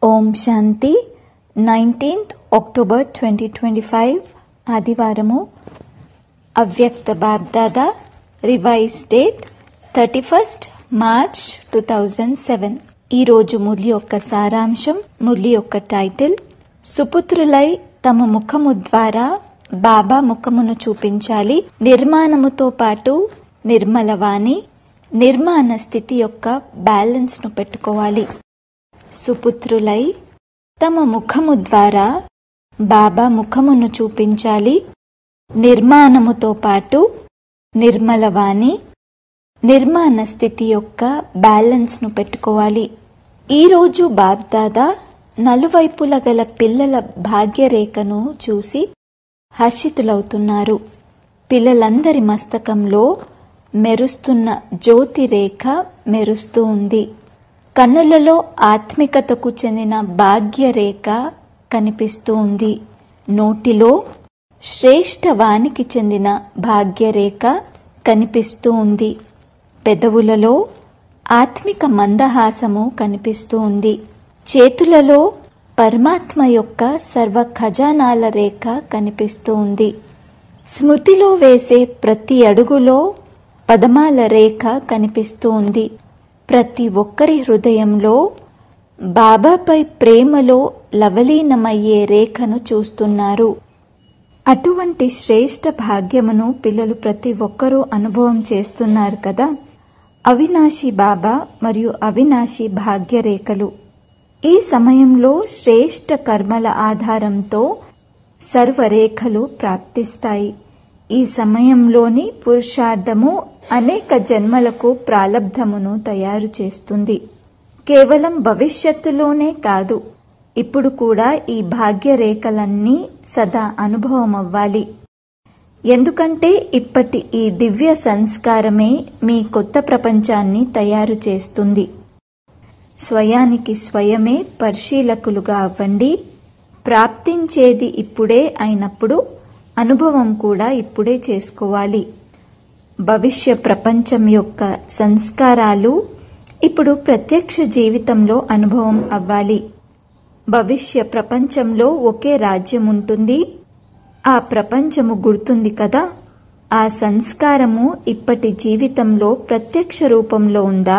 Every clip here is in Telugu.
ఓం Shanti nineteenth October twenty twenty five ఆదివారము Avyakt BapDada revise date thirty first March two thousand seven ఈరోజు మురళి యొక్క సారాంశం మురళి యొక్క టైటిల్ సుపుత్రులై తమ ముఖము ద్వారా బాబా ముఖమును చూపించాలి నిర్మాణముతో పాటు నిర్మలవాణి నిర్మాణ స్థితి యొక్క బ్యాలెన్స్ను పెట్టుకోవాలి సుపుత్రులై తమ ముఖము ద్వారా బాబా ముఖమును చూపించాలి నిర్మాణముతో పాటు నిర్మలవాణి నిర్మాణ స్థితి యొక్క బ్యాలెన్స్ను పెట్టుకోవాలి ఈరోజు బాబ్దాదా నలువైపుల గల పిల్లల భాగ్యరేఖను చూసి హర్షితులవుతున్నారు పిల్లలందరి మస్తకంలో మెరుస్తున్న జ్యోతి రేఖ మెరుస్తూ ఉంది కన్నులలో ఆత్మికతకు చెందిన భాగ్యరేఖ కనిపిస్తూ ఉంది నోటిలో శ్రేష్టవానికి చెందిన భాగ్యరేఖ కనిపిస్తూ ఉంది పెదవులలో ఆత్మిక మందహాసము కనిపిస్తూ ఉంది చేతులలో పరమాత్మ యొక్క సర్వ ఖజానాల రేఖ కనిపిస్తూ ఉంది స్మృతిలో వేసే ప్రతి అడుగులో పదమాల రేఖ కనిపిస్తూ ఉంది ప్రతి ఒక్కరి హృదయంలో బాబాపై ప్రేమలో లవలీనమయ్యే రేఖను చూస్తున్నారు అటువంటి శ్రేష్ట భాగ్యమును పిల్లలు ప్రతి ఒక్కరూ అనుభవం చేస్తున్నారు కదా అవినాశి బాబా మరియు అవినాశి భాగ్యరేఖలు ఈ సమయంలో శ్రేష్ట కర్మల ఆధారంతో సర్వరేఖలు ప్రాప్తిస్తాయి ఈ సమయంలోని పురుషార్థము అనేక జన్మలకు ప్రాలబ్ధమును తయారు చేస్తుంది కేవలం భవిష్యత్తులోనే కాదు ఇప్పుడు కూడా ఈ భాగ్యరేఖలన్నీ సదా అనుభవం అవ్వాలి ఎందుకంటే ఇప్పటి ఈ దివ్య సంస్కారమే మీ కొత్త ప్రపంచాన్ని తయారు చేస్తుంది స్వయానికి స్వయమే పరిశీలకులుగా అవ్వండి ప్రాప్తించేది ఇప్పుడే అయినప్పుడు అనుభవం కూడా ఇప్పుడే చేసుకోవాలి భవిష్య ప్రపంచం యొక్క సంస్కారాలు ఇప్పుడు ప్రత్యక్ష జీవితంలో అనుభవం అవ్వాలి భవిష్య ప్రపంచంలో ఒకే రాజ్యం ఉంటుంది ఆ ప్రపంచము గుర్తుంది కదా ఆ సంస్కారము ఇప్పటి జీవితంలో ప్రత్యక్ష రూపంలో ఉందా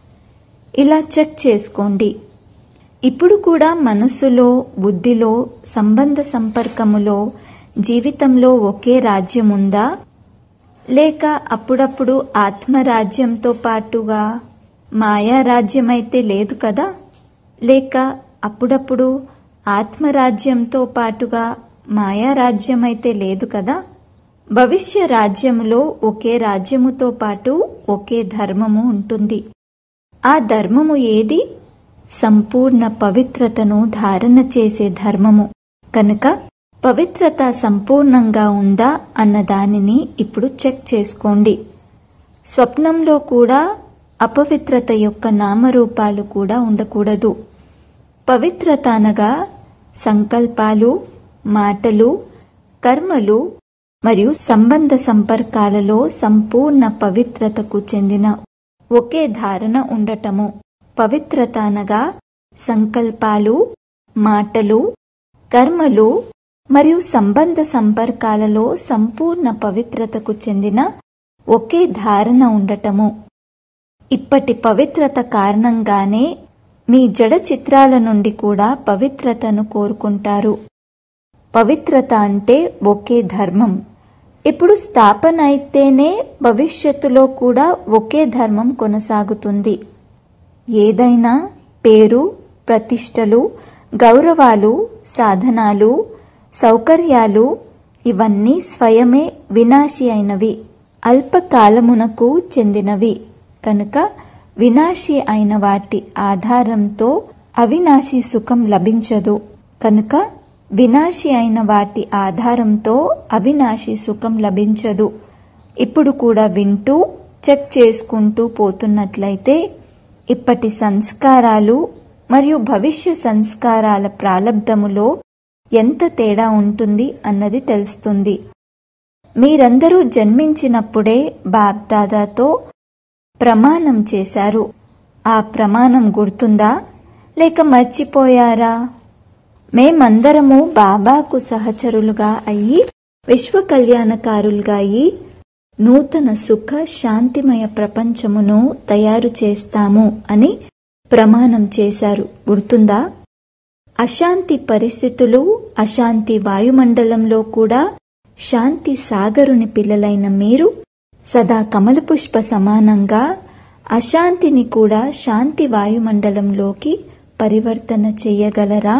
ఇలా చెక్ చేసుకోండి ఇప్పుడు కూడా మనసులో బుద్ధిలో సంబంధ సంపర్కములో జీవితంలో ఒకే రాజ్యం ఉందా లేక అప్పుడప్పుడు ఆత్మరాజ్యంతో పాటుగా మాయా రాజ్యమైతే లేదు కదా లేక అప్పుడప్పుడు ఆత్మరాజ్యంతో పాటుగా మాయా రాజ్యమైతే లేదు కదా భవిష్య రాజ్యములో ఒకే రాజ్యముతో పాటు ఒకే ధర్మము ఉంటుంది ఆ ధర్మము ఏది సంపూర్ణ పవిత్రతను ధారణ చేసే ధర్మము కనుక పవిత్రత సంపూర్ణంగా ఉందా అన్న దానిని ఇప్పుడు చెక్ చేసుకోండి స్వప్నంలో కూడా అపవిత్రత యొక్క నామరూపాలు కూడా ఉండకూడదు పవిత్రత అనగా సంకల్పాలు మాటలు కర్మలు మరియు సంబంధ సంపర్కాలలో సంపూర్ణ పవిత్రతకు చెందిన ఒకే ధారణ ఉండటము పవిత్రత అనగా సంకల్పాలు మాటలు కర్మలు మరియు సంబంధ సంపర్కాలలో సంపూర్ణ పవిత్రతకు చెందిన ఒకే ధారణ ఉండటము ఇప్పటి పవిత్రత కారణంగానే మీ జడ చిత్రాల నుండి కూడా పవిత్రతను కోరుకుంటారు పవిత్రత అంటే ఒకే ధర్మం ఇప్పుడు స్థాపన అయితేనే భవిష్యత్తులో కూడా ఒకే ధర్మం కొనసాగుతుంది ఏదైనా పేరు ప్రతిష్టలు గౌరవాలు సాధనాలు సౌకర్యాలు ఇవన్నీ స్వయమే వినాశి అయినవి అల్పకాలమునకు చెందినవి కనుక వినాశి అయిన వాటి ఆధారంతో అవినాశి సుఖం లభించదు కనుక వినాశి అయిన వాటి ఆధారంతో అవినాశి సుఖం లభించదు ఇప్పుడు కూడా వింటూ చెక్ చేసుకుంటూ పోతున్నట్లయితే ఇప్పటి సంస్కారాలు మరియు భవిష్య సంస్కారాల ప్రాలబ్ధములో ఎంత తేడా ఉంటుంది అన్నది తెలుస్తుంది మీరందరూ జన్మించినప్పుడే బాబ్దాదాతో ప్రమాణం చేశారు ఆ ప్రమాణం గుర్తుందా లేక మర్చిపోయారా మేమందరము బాబాకు సహచరులుగా అయ్యి విశ్వ కళ్యాణకారులుగా అయి నూతన సుఖ శాంతిమయ ప్రపంచమును తయారు చేస్తాము అని ప్రమాణం చేశారు గుర్తుందా అశాంతి పరిస్థితులు అశాంతి వాయుమండలంలో కూడా శాంతి సాగరుని పిల్లలైన మీరు సదా కమల పుష్ప సమానంగా అశాంతిని కూడా శాంతి వాయుమండలంలోకి పరివర్తన చేయగలరా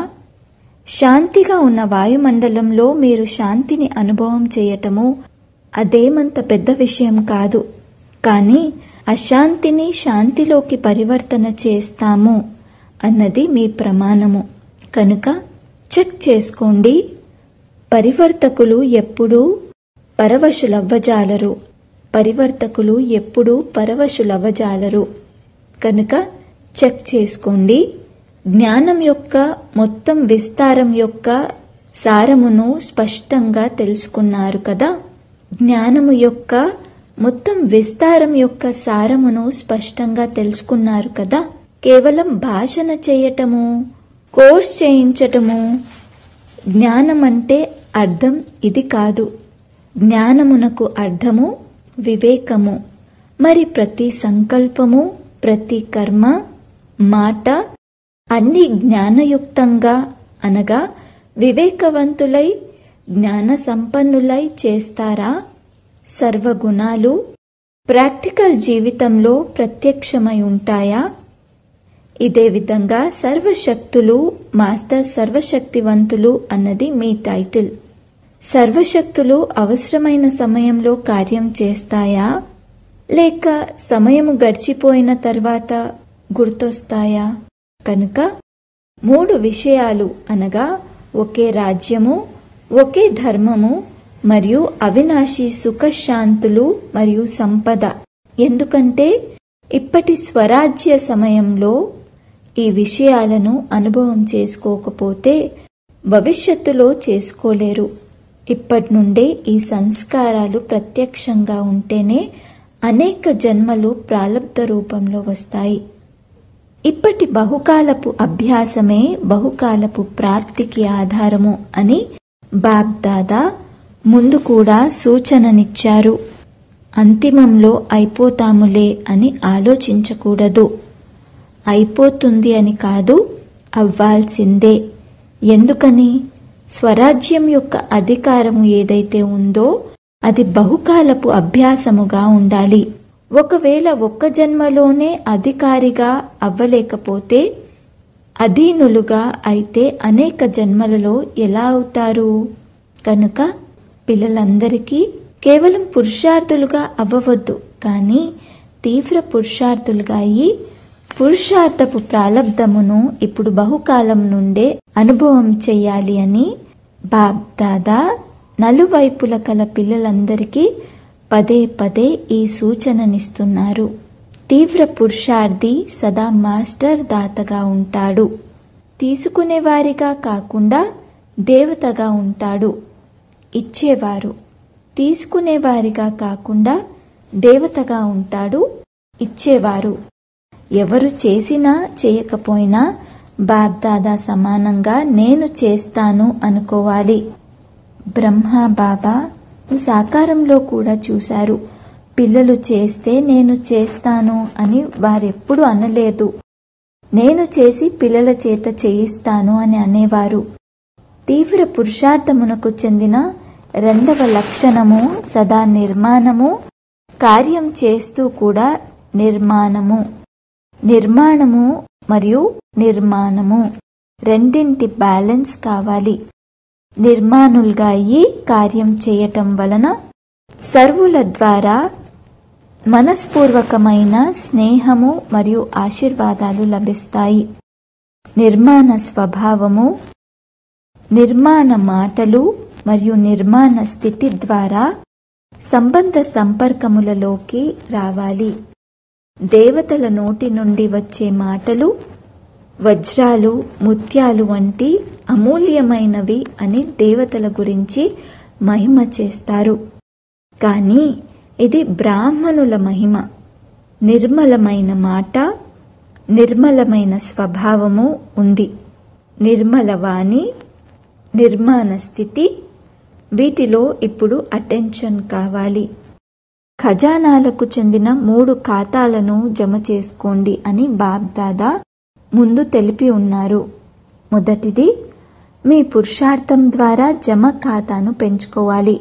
శాంతిగా ఉన్న వాయుమండలంలో మీరు శాంతిని అనుభవం చేయటము అదేమంత పెద్ద విషయం కాదు కానీ అశాంతిని శాంతిలోకి పరివర్తన చేస్తాము అన్నది మీ ప్రమాణము కనుక చెక్ చేసుకోండి పరివర్తకులు ఎప్పుడూ పరవశులవ్వజాలరు పరివర్తకులు ఎప్పుడూ పరవశులవ్వజాలరు కనుక చెక్ చేసుకోండి జ్ఞానం యొక్క మొత్తం విస్తారం యొక్క సారమును స్పష్టంగా తెలుసుకున్నారు కదా జ్ఞానము యొక్క మొత్తం విస్తారం యొక్క సారమును స్పష్టంగా తెలుసుకున్నారు కదా కేవలం భాషణ చేయటము కోర్స్ చేయించటము జ్ఞానం అంటే అర్థం ఇది కాదు జ్ఞానమునకు అర్థము వివేకము మరి ప్రతి సంకల్పము ప్రతి కర్మ మాట అన్ని జ్ఞానయుక్తంగా అనగా వివేకవంతులై జ్ఞాన సంపన్నులై చేస్తారా సర్వగుణాలు ప్రాక్టికల్ జీవితంలో ప్రత్యక్షమై ఉంటాయా ఇదే విధంగా సర్వశక్తులు మాస్టర్ సర్వశక్తివంతులు అన్నది మీ టైటిల్ సర్వశక్తులు అవసరమైన సమయంలో కార్యం చేస్తాయా లేక సమయము గడిచిపోయిన తర్వాత గుర్తొస్తాయా కనుక మూడు విషయాలు అనగా ఒకే రాజ్యము ఒకే ధర్మము మరియు అవినాశి సుఖశాంతులు మరియు సంపద ఎందుకంటే ఇప్పటి స్వరాజ్య సమయంలో ఈ విషయాలను అనుభవం చేసుకోకపోతే భవిష్యత్తులో చేసుకోలేరు ఇప్పటి నుండే ఈ సంస్కారాలు ప్రత్యక్షంగా ఉంటేనే అనేక జన్మలు ప్రాలబ్ధ రూపంలో వస్తాయి ఇప్పటి బహుకాలపు అభ్యాసమే బహుకాలపు ప్రాప్తికి ఆధారము అని బాబ్దాదా ముందు కూడా సూచననిచ్చారు అంతిమంలో అయిపోతాములే అని ఆలోచించకూడదు అయిపోతుంది అని కాదు అవ్వాల్సిందే ఎందుకని స్వరాజ్యం యొక్క అధికారము ఏదైతే ఉందో అది బహుకాలపు అభ్యాసముగా ఉండాలి ఒకవేళ ఒక్క జన్మలోనే అధికారిగా అవ్వలేకపోతే అధీనులుగా అయితే అనేక జన్మలలో ఎలా అవుతారు కనుక పిల్లలందరికీ కేవలం పురుషార్థులుగా అవ్వవద్దు కానీ తీవ్ర పురుషార్థులుగా అయి పురుషార్థపు ప్రాలబ్ధమును ఇప్పుడు బహుకాలం నుండే అనుభవం చెయ్యాలి అని బాబ్దాదా నలువైపుల కల పిల్లలందరికీ పదే పదే ఈ సూచననిస్తున్నారు తీవ్ర పురుషార్థి సదా మాస్టర్ దాతగా ఉంటాడు తీసుకునేవారిగా కాకుండా దేవతగా ఉంటాడు ఇచ్చేవారు తీసుకునేవారిగా కాకుండా దేవతగా ఉంటాడు ఇచ్చేవారు ఎవరు చేసినా చేయకపోయినా బాబ్దాదా సమానంగా నేను చేస్తాను అనుకోవాలి బ్రహ్మ బాబా సాకారంలో కూడా చూశారు పిల్లలు చేస్తే నేను చేస్తాను అని వారెప్పుడు అనలేదు నేను చేసి పిల్లల చేత చేయిస్తాను అని అనేవారు తీవ్ర పురుషార్థమునకు చెందిన రెండవ లక్షణము సదా నిర్మాణము కార్యం చేస్తూ కూడా నిర్మాణము నిర్మాణము మరియు నిర్మాణము రెండింటి బ్యాలెన్స్ కావాలి నిర్మాణులుగా అయ్యి కార్యం చేయటం వలన సర్వుల ద్వారా మనస్పూర్వకమైన స్నేహము మరియు ఆశీర్వాదాలు లభిస్తాయి నిర్మాణ స్వభావము నిర్మాణ మాటలు మరియు నిర్మాణ స్థితి ద్వారా సంబంధ సంపర్కములలోకి రావాలి దేవతల నోటి నుండి వచ్చే మాటలు వజ్రాలు ముత్యాలు వంటి అమూల్యమైనవి అని దేవతల గురించి మహిమ చేస్తారు కానీ ఇది బ్రాహ్మణుల మహిమ నిర్మలమైన మాట నిర్మలమైన స్వభావము ఉంది నిర్మల వాణి నిర్మాణ స్థితి వీటిలో ఇప్పుడు అటెన్షన్ కావాలి ఖజానాలకు చెందిన మూడు ఖాతాలను జమ చేసుకోండి అని బాబ్దాదా ముందు తెలిపి ఉన్నారు మొదటిది మీ పురుషార్థం ద్వారా జమ ఖాతాను పెంచుకోవాలి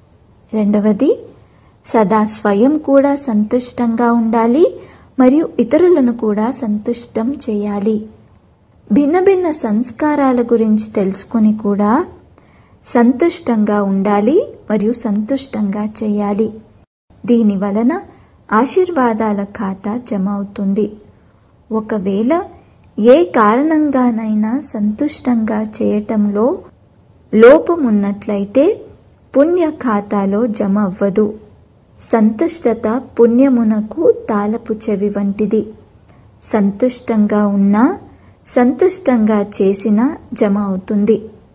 రెండవది సదా స్వయం కూడా సంతుష్టంగా ఉండాలి మరియు ఇతరులను కూడా సంతుష్టం చేయాలి భిన్న భిన్న సంస్కారాల గురించి తెలుసుకొని కూడా సంతుష్టంగా ఉండాలి మరియు సంతుష్టంగా చేయాలి దీని వలన ఆశీర్వాదాల ఖాతా జమ అవుతుంది ఒకవేళ ఏ కారణంగానైనా సంతుష్టంగా చేయటంలో లోపమున్నట్లయితే పుణ్య ఖాతాలో జమ అవ్వదు సంతుష్టత పుణ్యమునకు తాలపు చెవి వంటిది సంతుష్టంగా ఉన్నా సంతుష్టంగా చేసిన జమ అవుతుంది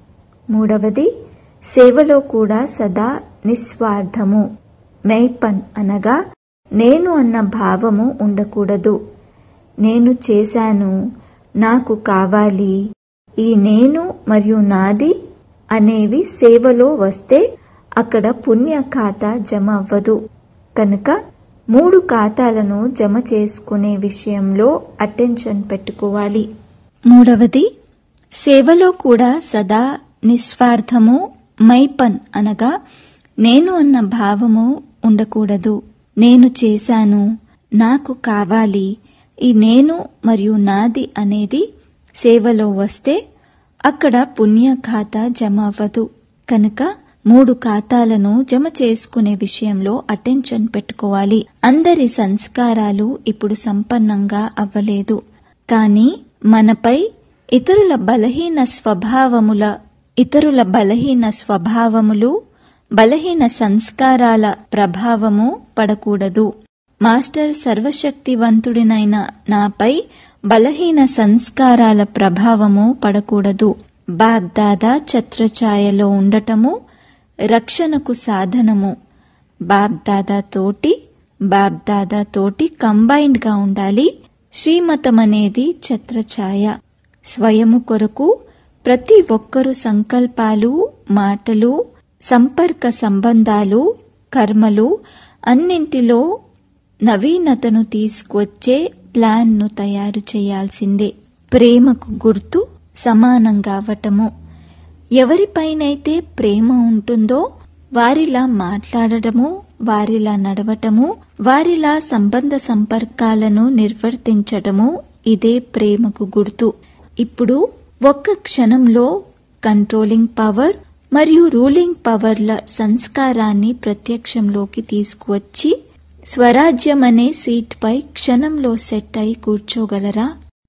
మూడవది సేవలో కూడా సదా నిస్వార్థము మైపన్ అనగా నేను అన్న భావము ఉండకూడదు నేను చేశాను నాకు కావాలి ఈ నేను మరియు నాది అనేవి సేవలో వస్తే అక్కడ పుణ్య ఖాతా జమ అవ్వదు కనుక మూడు ఖాతాలను జమ చేసుకునే విషయంలో అటెన్షన్ పెట్టుకోవాలి మూడవది సేవలో కూడా సదా నిస్వార్థము మైపన్ అనగా నేను అన్న భావము ఉండకూడదు నేను చేశాను నాకు కావాలి ఈ నేను మరియు నాది అనేది సేవలో వస్తే అక్కడ పుణ్య ఖాతా జమ అవ్వదు కనుక మూడు ఖాతాలను జమ చేసుకునే విషయంలో అటెన్షన్ పెట్టుకోవాలి అందరి సంస్కారాలు ఇప్పుడు సంపన్నంగా అవ్వలేదు కానీ మనపై ఇతరుల బలహీన స్వభావముల ఇతరుల బలహీన స్వభావములు బలహీన సంస్కారాల ప్రభావము పడకూడదు మాస్టర్ సర్వశక్తివంతుడినైన నాపై బలహీన సంస్కారాల ప్రభావము పడకూడదు బాబ్దాదా ఛత్రఛాయలో ఉండటము రక్షణకు సాధనము బాబ్దాదా తోటి బాబ్దాదా తోటి కంబైన్డ్గా ఉండాలి శ్రీమతం అనేది ఛత్రఛాయ స్వయము కొరకు ప్రతి ఒక్కరు సంకల్పాలు మాటలు సంపర్క సంబంధాలు కర్మలు అన్నింటిలో నవీనతను తీసుకువచ్చే ప్లాన్ను తయారు చేయాల్సిందే ప్రేమకు గుర్తు సమానంగా అవ్వటము ఎవరిపైనైతే ప్రేమ ఉంటుందో వారిలా మాట్లాడటము వారిలా నడవటము వారిలా సంబంధ సంపర్కాలను నిర్వర్తించటము ఇదే ప్రేమకు గుర్తు ఇప్పుడు ఒక్క క్షణంలో కంట్రోలింగ్ పవర్ మరియు రూలింగ్ పవర్ల సంస్కారాన్ని ప్రత్యక్షంలోకి తీసుకువచ్చి స్వరాజ్యం అనే సీట్పై క్షణంలో సెట్ అయి కూర్చోగలరా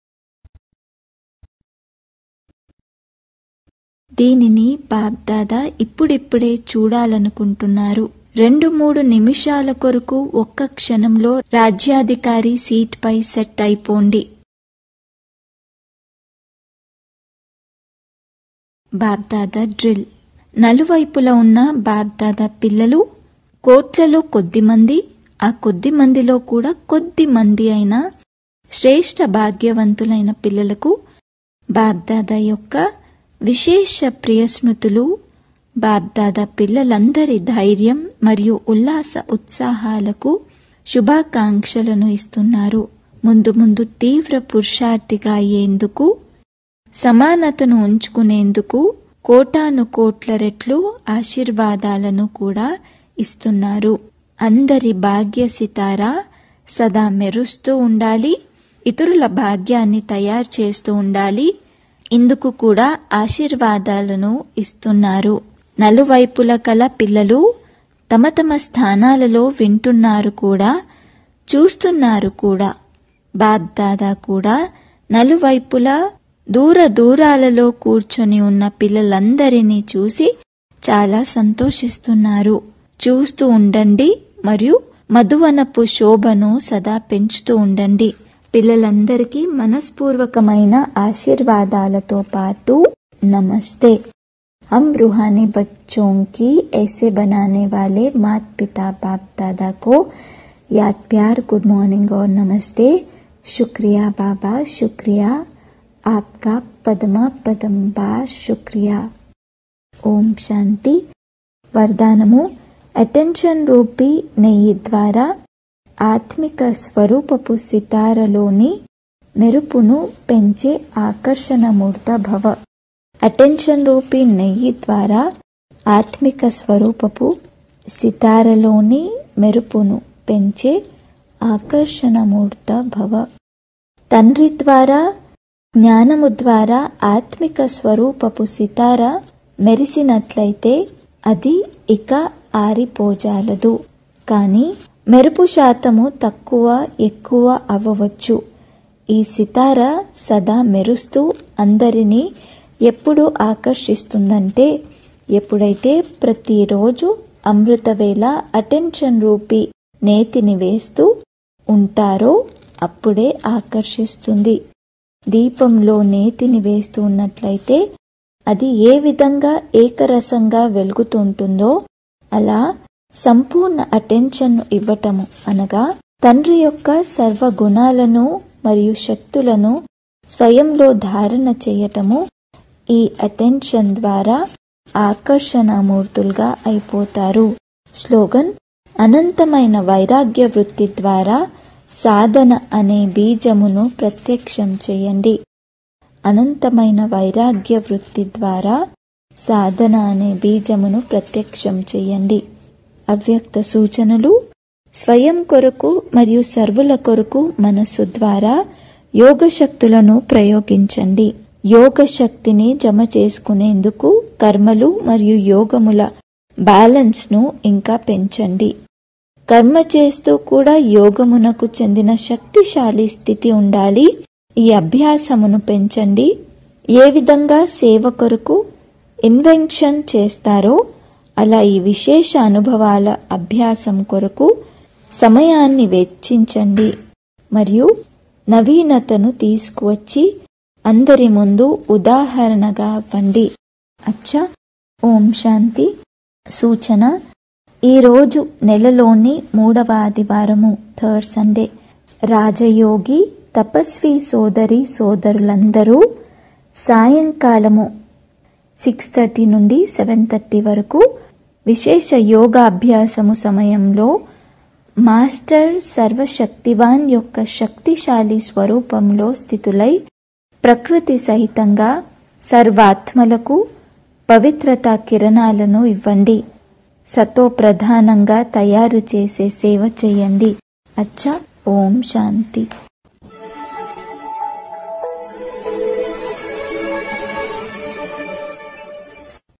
దీనిని బాబ్దాదా ఇప్పుడిప్పుడే చూడాలనుకుంటున్నారు రెండు మూడు నిమిషాల కొరకు ఒక్క క్షణంలో రాజ్యాధికారి సీట్పై సెట్ అయిపోండి బాబ్దాదా డ్రిల్ నలువైపులా ఉన్న బాబ్దాదా పిల్లలు కోట్లలో కొద్ది మంది ఆ కొద్ది మందిలో కూడా కొద్ది మంది అయిన శ్రేష్ఠ భాగ్యవంతులైన పిల్లలకు బాబ్దాదా యొక్క విశేష ప్రియస్మృతులు బాబ్దాదా పిల్లలందరి ధైర్యం మరియు ఉల్లాస ఉత్సాహాలకు శుభాకాంక్షలను ఇస్తున్నారు ముందు ముందు తీవ్ర పురుషార్థిగా అయ్యేందుకు సమానతను ఉంచుకునేందుకు కోటాను కోట్ల రెట్లు ఆశీర్వాదాలను కూడా ఇస్తున్నారు అందరి భాగ్య సితారా సదా మెరుస్తూ ఉండాలి ఇతరుల భాగ్యాన్ని తయారు చేస్తూ ఉండాలి ఇందుకు కూడా ఆశీర్వాదాలను ఇస్తున్నారు నలువైపుల కల పిల్లలు తమ తమ స్థానాలలో వింటున్నారు కూడా చూస్తున్నారు కూడా బాబ్దాదా కూడా నలువైపులా దూర దూరాలలో కూర్చొని ఉన్న పిల్లలందరినీ చూసి చాలా సంతోషిస్తున్నారు చూస్తూ ఉండండి మరియు మధువనపు శోభను సదా పెంచుతూ ఉండండి పిల్లలందరికీ మనస్పూర్వకమైన ఆశీర్వాదాలతో పాటు నమస్తే हम रूहानी बच्चों की ऐसे बनाने वाले माता पिता बाप दादा को याद प्यार गुड मॉर्निंग और नमस्ते शुक्रिया बाबा शुक्रिया आपका पदमा पदम बार शुक्रिया ఓం శాంతి వరదానము అటెన్షన్ రూపీ నెయ్యి ద్వారా ఆత్మిక స్వరూపపు సితారలోని మెరుపును పెంచే ఆకర్షణమూర్త భవ అటెన్షన్ రూపీ నెయ్యి ద్వారా ఆత్మిక స్వరూపపు సితారలోని మెరుపును పెంచే ఆకర్షణమూర్త భవ తండ్రి ద్వారా జ్ఞానము ద్వారా ఆత్మిక స్వరూపపు సితార మెరిసినట్లయితే అది ఇక ఆరిపోజాలదు కానీ మెరుపు శాతము తక్కువ ఎక్కువ అవ్వవచ్చు ఈ సితార సదా మెరుస్తూ అందరినీ ఎప్పుడు ఆకర్షిస్తుందంటే ఎప్పుడైతే ప్రతిరోజు అమృతవేళ అటెన్షన్ రూపీ నేతిని వేస్తూ ఉంటారో అప్పుడే ఆకర్షిస్తుంది దీపంలో నేతిని వేస్తూ ఉన్నట్లయితే అది ఏ విధంగా ఏకరసంగా వెలుగుతుంటుందో అలా సంపూర్ణ అటెన్షన్ ఇవ్వటము అనగా తండ్రి యొక్క సర్వ గుణాలను మరియు శక్తులను స్వయంలో ధారణ చేయటము ఈ అటెన్షన్ ద్వారా ఆకర్షణమూర్తులుగా అయిపోతారు స్లోగన్ అనంతమైన వైరాగ్య వృత్తి ద్వారా సాధన అనే బీజమును ప్రత్యక్షం చేయండి అనంతమైన వైరాగ్య వృత్తి ద్వారా సాధన అనే బీజమును ప్రత్యక్షం చేయండి అవ్యక్త సూచనలు స్వయం కొరకు మరియు సర్వుల కొరకు మనస్సు ద్వారా యోగ శక్తులను ప్రయోగించండి యోగ శక్తిని జమ చేసుకునేందుకు కర్మలు మరియు యోగముల బ్యాలెన్స్ను ఇంకా పెంచండి కర్మ చేస్తూ కూడా యోగమునకు చెందిన శక్తిశాలి స్థితి ఉండాలి ఈ అభ్యాసమును పెంచండి ఏ విధంగా సేవ కొరకు ఇన్వెన్షన్ చేస్తారో అలా ఈ విశేష అనుభవాల అభ్యాసం కొరకు సమయాన్ని వెచ్చించండి మరియు నవీనతను తీసుకువచ్చి అందరి ముందు ఉదాహరణగా అవ్వండి అచ్చా ఓం శాంతి సూచన ఈరోజు నెలలోని మూడవ ఆదివారము థర్డ్ సండే రాజయోగి తపస్వి సోదరి సోదరులందరూ సాయంకాలము సిక్స్ థర్టీ నుండి సెవెన్ థర్టీ వరకు విశేష యోగా అభ్యాసము సమయంలో మాస్టర్ సర్వశక్తివాన్ యొక్క శక్తిశాలి స్వరూపంలో స్థితులై ప్రకృతి సహితంగా సర్వాత్మలకు పవిత్రత కిరణాలను ఇవ్వండి సతో ప్రధానంగా తయారు చేసే సేవ చేయండి అచ్చా ఓం శాంతి